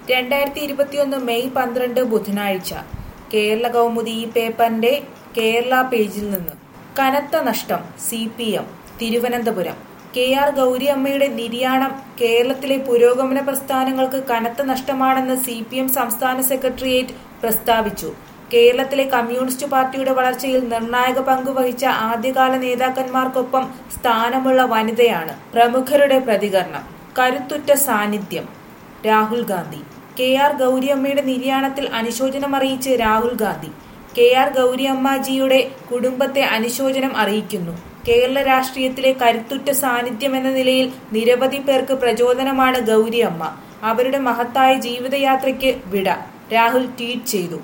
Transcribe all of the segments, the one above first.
രണ്ടായിരത്തി ഇരുപത്തിയൊന്ന് മെയ് പന്ത്രണ്ട് ബുധനാഴ്ച കേരള കൗമുദി ഈ പേപ്പറിന്റെ കേരള പേജിൽ നിന്ന് കനത്ത നഷ്ടം C P M Thiruvananthapuram K R ഗൗരിയമ്മയുടെ നിര്യാണം കേരളത്തിലെ പുരോഗമന പ്രസ്ഥാനങ്ങൾക്ക് കനത്ത നഷ്ടമാണെന്ന് സി പി എം സംസ്ഥാന സെക്രട്ടേറിയറ്റ് പ്രസ്താവിച്ചു കേരളത്തിലെ കമ്മ്യൂണിസ്റ്റ് പാർട്ടിയുടെ വളർച്ചയിൽ നിർണായക പങ്ക് വഹിച്ച ആദ്യകാല നേതാക്കന്മാർക്കൊപ്പം സ്ഥാനമുള്ള വനിതയാണ് പ്രമുഖരുടെ പ്രതികരണം കരുത്തുറ്റ സാന്നിധ്യം രാഹുൽ ഗാന്ധി കെ ആർ ഗൗരിയമ്മയുടെ നിര്യാണത്തിൽ അനുശോചനം അറിയിച്ച് രാഹുൽ ഗാന്ധി കെ ആർ ഗൗരിയമ്മാജിയുടെ കുടുംബത്തെ അനുശോചനം അറിയിക്കുന്നു കേരള രാഷ്ട്രീയത്തിലെ കരുത്തുറ്റ സാന്നിധ്യം എന്ന നിലയിൽ നിരവധി പേർക്ക് പ്രചോദനമാണ് ഗൗരിയമ്മ അവരുടെ മഹത്തായ ജീവിതയാത്രയ്ക്ക് വിട രാഹുൽ ട്വീറ്റ് ചെയ്തു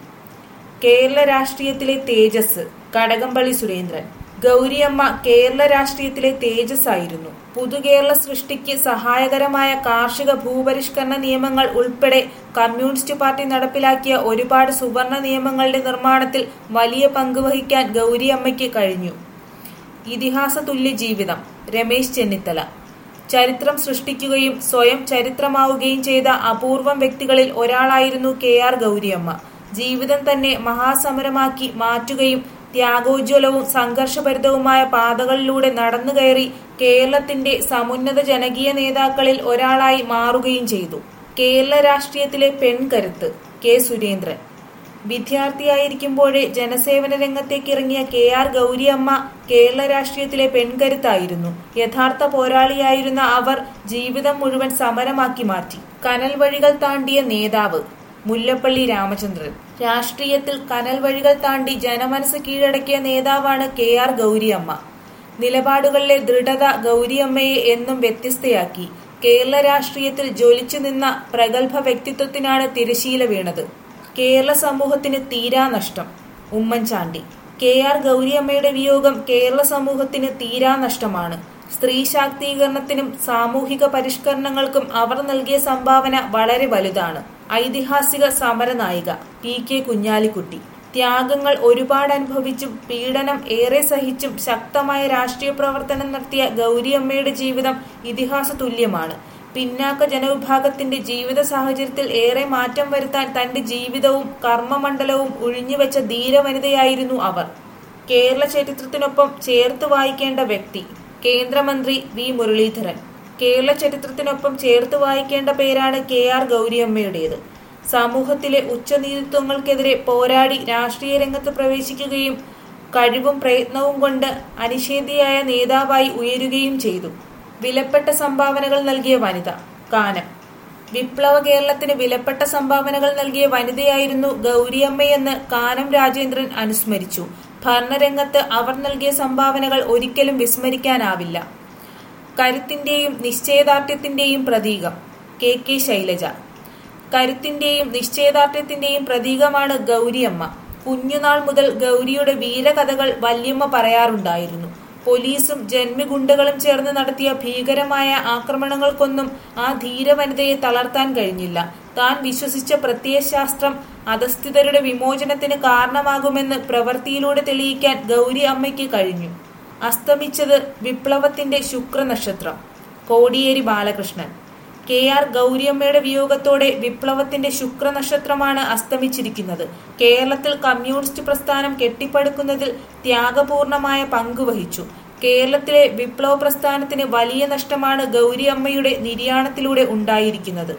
കേരള രാഷ്ട്രീയത്തിലെ തേജസ് കടകംപള്ളി സുരേന്ദ്രൻ ഗൗരിയമ്മ കേരള രാഷ്ട്രീയത്തിലെ തേജസ് ആയിരുന്നു പുതുകേരള സൃഷ്ടിക്ക് സഹായകരമായ കാർഷിക ഭൂപരിഷ്കരണ നിയമങ്ങൾ ഉൾപ്പെടെ കമ്മ്യൂണിസ്റ്റ് പാർട്ടി നടപ്പിലാക്കിയ ഒരുപാട് സുവർണ നിയമങ്ങളുടെ നിർമ്മാണത്തിൽ വലിയ പങ്ക് വഹിക്കാൻ ഗൗരിയമ്മയ്ക്ക് കഴിഞ്ഞു ഇതിഹാസ തുല്യ ജീവിതം രമേശ് ചെന്നിത്തല ചരിത്രം സൃഷ്ടിക്കുകയും സ്വയം ചരിത്രമാവുകയും ചെയ്ത അപൂർവം വ്യക്തികളിൽ ഒരാളായിരുന്നു കെ ആർ ഗൗരിയമ്മ ജീവിതം തന്നെ മഹാസമരമാക്കി മാറ്റുകയും ത്യാഗോജ്വലവും സംഘർഷഭരിതവുമായ പാതകളിലൂടെ നടന്നു കയറി കേരളത്തിന്റെ സമുന്നത ജനകീയ നേതാക്കളിൽ ഒരാളായി മാറുകയും ചെയ്തു കേരള രാഷ്ട്രീയത്തിലെ പെൺകരുത്ത് കെ സുരേന്ദ്രൻ വിദ്യാർത്ഥിയായിരിക്കുമ്പോഴേ ജനസേവന രംഗത്തേക്ക് ഇറങ്ങിയ കെ ആർ ഗൗരിയമ്മ കേരള രാഷ്ട്രീയത്തിലെ പെൺകരുത്തായിരുന്നു യഥാർത്ഥ പോരാളിയായിരുന്ന അവർ ജീവിതം മുഴുവൻ സമരമാക്കി മാറ്റി കനൽ വഴികൾ താണ്ടിയ നേതാവ് മുല്ലപ്പള്ളി രാമചന്ദ്രൻ രാഷ്ട്രീയത്തിൽ കനൽ വഴികൾ താണ്ടി ജനമനസ് കീഴടക്കിയ നേതാവാണ് കെ ആർ ഗൗരിയമ്മ നിലപാടുകളിലെ ദൃഢത ഗൗരിയമ്മയെ എന്നും വ്യത്യസ്തയാക്കി കേരള രാഷ്ട്രീയത്തിൽ ജ്വലിച്ചു നിന്ന പ്രഗത്ഭ വ്യക്തിത്വത്തിനാണ് തിരശീല വീണത് കേരള സമൂഹത്തിന് തീരാ നഷ്ടം ഉമ്മൻചാണ്ടി കെ ആർ ഗൗരിയമ്മയുടെ വിയോഗം കേരള സമൂഹത്തിന് തീരാ നഷ്ടമാണ് സ്ത്രീ ശാക്തീകരണത്തിനും സാമൂഹിക പരിഷ്കരണങ്ങൾക്കും അവർ നൽകിയ സംഭാവന വളരെ വലുതാണ് ഐതിഹാസിക സമരനായിക പി കെ കുഞ്ഞാലിക്കുട്ടി ത്യാഗങ്ങൾ ഒരുപാട് അനുഭവിച്ചും പീഡനം ഏറെ സഹിച്ചും ശക്തമായ രാഷ്ട്രീയ പ്രവർത്തനം നടത്തിയ ഗൗരിയമ്മയുടെ ജീവിതം ഇതിഹാസ തുല്യമാണ് പിന്നാക്ക ജനവിഭാഗത്തിന്റെ ജീവിത സാഹചര്യത്തിൽ ഏറെ മാറ്റം വരുത്താൻ തന്റെ ജീവിതവും കർമ്മമണ്ഡലവും ഒഴിഞ്ഞുവെച്ച ധീരവനിതയായിരുന്നു അവർ കേരള ചരിത്രത്തിനൊപ്പം ചേർത്ത് വായിക്കേണ്ട വ്യക്തി കേന്ദ്രമന്ത്രി വി മുരളീധരൻ കേരള ചരിത്രത്തിനൊപ്പം ചേർത്ത് വായിക്കേണ്ട പേരാണ് കെ ആർ ഗൗരിയമ്മയുടേത് സമൂഹത്തിലെ ഉച്ചനീതിത്വങ്ങൾക്കെതിരെ പോരാടി രാഷ്ട്രീയ രംഗത്ത് പ്രവേശിക്കുകയും കഴിവും പ്രയത്നവും കൊണ്ട് അനിഷേധിയായ നേതാവായി ഉയരുകയും ചെയ്തു വിലപ്പെട്ട സംഭാവനകൾ നൽകിയ വനിത കാനം വിപ്ലവ കേരളത്തിന് വിലപ്പെട്ട സംഭാവനകൾ നൽകിയ വനിതയായിരുന്നു ഗൗരിയമ്മയെന്ന് കാനം രാജേന്ദ്രൻ അനുസ്മരിച്ചു ഭരണരംഗത്ത് അവർ നൽകിയ സംഭാവനകൾ ഒരിക്കലും വിസ്മരിക്കാനാവില്ല കരുത്തിന്റെയും നിശ്ചയദാർഢ്യത്തിന്റെയും പ്രതീകം കെ കെ ശൈലജ കരുത്തിന്റെയും നിശ്ചയദാർഢ്യത്തിന്റെയും പ്രതീകമാണ് ഗൗരിയമ്മ കുഞ്ഞുനാൾ മുതൽ ഗൗരിയുടെ വീരകഥകൾ വല്യമ്മ പറയാറുണ്ടായിരുന്നു പോലീസും ജന്മിഗുണ്ടകളും ചേർന്ന് നടത്തിയ ഭീകരമായ ആക്രമണങ്ങൾക്കൊന്നും ആ ധീരവനിതയെ തളർത്താൻ കഴിഞ്ഞില്ല താൻ വിശ്വസിച്ച പ്രത്യയശാസ്ത്രം അധസ്ഥിതരുടെ വിമോചനത്തിന് കാരണമാകുമെന്ന് പ്രവൃത്തിയിലൂടെ തെളിയിക്കാൻ ഗൗരി അമ്മയ്ക്ക് കഴിഞ്ഞു അസ്തമിച്ചത് വിപ്ലവത്തിന്റെ ശുക്രനക്ഷത്രം കോടിയേരി ബാലകൃഷ്ണൻ കെ ആർ ഗൗരിയമ്മയുടെ വിയോഗത്തോടെ വിപ്ലവത്തിന്റെ ശുക്രനക്ഷത്രമാണ് അസ്തമിച്ചിരിക്കുന്നത് കേരളത്തിൽ കമ്മ്യൂണിസ്റ്റ് പ്രസ്ഥാനം കെട്ടിപ്പടുക്കുന്നതിൽ ത്യാഗപൂർണമായ പങ്കുവഹിച്ചു കേരളത്തിലെ വിപ്ലവ പ്രസ്ഥാനത്തിന് വലിയ നഷ്ടമാണ് ഗൗരിയമ്മയുടെ നിര്യാണത്തിലൂടെ ഉണ്ടായിരിക്കുന്നത്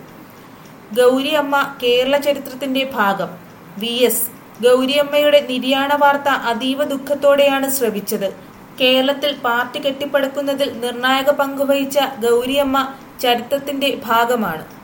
ഗൗരിയമ്മ കേരള ചരിത്രത്തിന്റെ ഭാഗം വി എസ് ഗൗരിയമ്മയുടെ നിര്യാണ വാർത്ത അതീവ ദുഃഖത്തോടെയാണ് ശ്രവിച്ചത് കേരളത്തിൽ പാർട്ടി കെട്ടിപ്പടുക്കുന്നതിൽ നിർണായക പങ്കുവഹിച്ച ഗൗരിയമ്മ ചരിത്രത്തിന്റെ ഭാഗമാണ്